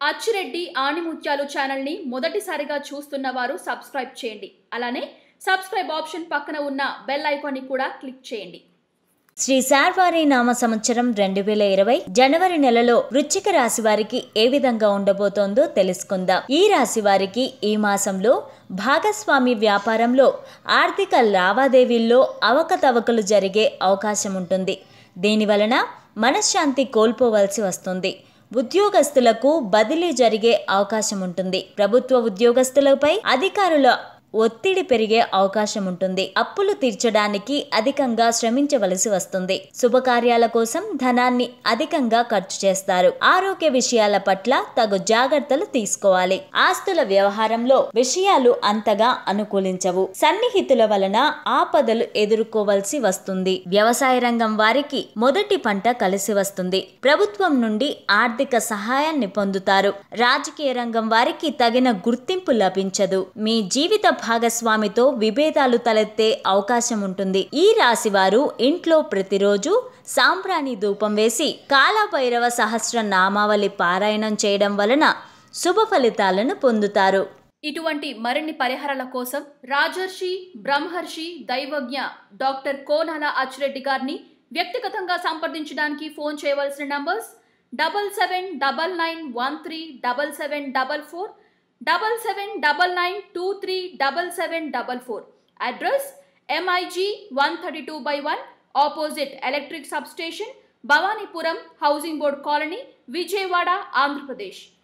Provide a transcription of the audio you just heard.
అచ్చిరెడ్డి ఆణిముత్యాలు ఛానల్ని మొదటిసారిగా చూస్తున్న వారు సబ్స్క్రైబ్ చేయండి అలానే సబ్స్క్రైబ్ ఆప్షన్ పక్కన ఉన్న బెల్ ఐకాన్ని కూడా క్లిక్ చేయండి శ్రీ సార్వారి నామ సంవత్సరం రెండు వేల ఇరవై జనవరి నెలలో వృశ్చిక రాశి వారికి ఏ విధంగా ఉండబోతోందో తెలుసుకుందాం ఈ రాశి వారికి ఈ మాసంలో భాగస్వామి వ్యాపారంలో ఆర్థిక లావాదేవీల్లో అవకతవకలు జరిగే అవకాశం ఉంటుంది దీనివలన మనశ్శాంతి కోల్పోవలసి వస్తుంది ఉద్యోగస్తులకు బదిలీ జరిగే అవకాశం ఉంటుంది ప్రభుత్వ ఉద్యోగస్తులపై అధికారుల ఒత్తిడి పెరిగే అవకాశం ఉంటుంది అప్పులు తీర్చడానికి అధికంగా శ్రమించవలసి వస్తుంది శుభకార్యాల కోసం ధనాన్ని అధికంగా ఖర్చు చేస్తారు ఆరోగ్య విషయాల పట్ల తగు జాగ్రత్తలు తీసుకోవాలి ఆస్తుల వ్యవహారంలో విషయాలు అంతగా అనుకూలించవు సన్నిహితుల వలన ఆపదలు ఎదుర్కోవలసి వస్తుంది వ్యవసాయ రంగం వారికి మొదటి పంట కలిసి వస్తుంది ప్రభుత్వం నుండి ఆర్థిక సహాయాన్ని పొందుతారు రాజకీయ రంగం వారికి తగిన గుర్తింపు లభించదు మీ జీవిత భాగస్వామితో విభేదాలు తలెత్తే అవకాశం ఉంటుంది ఈ రాశి వారు ఇంట్లో ప్రతిరోజు సాంబ్రాణి ధూపం వేసి కాలభైరవ సహస్ర నామావళి పారాయణం చేయడం వలన శుభ ఫలితాలను పొందుతారు ఇటువంటి మరిన్ని పరిహారాల కోసం రాజర్షి బ్రహ్మర్షి దైవజ్ఞ డాక్టర్ కోనాల అచ్చిరెడ్డి గారిని వ్యక్తిగతంగా సంప్రదించడానికి ఫోన్ చేయవలసిన numbers double seven double nine one three double seven double four double seven double nine two three double seven double four address MIG one thirty two by one opposite electric sub station Bhavanipuram housing board colony Vijayawada Andhra Pradesh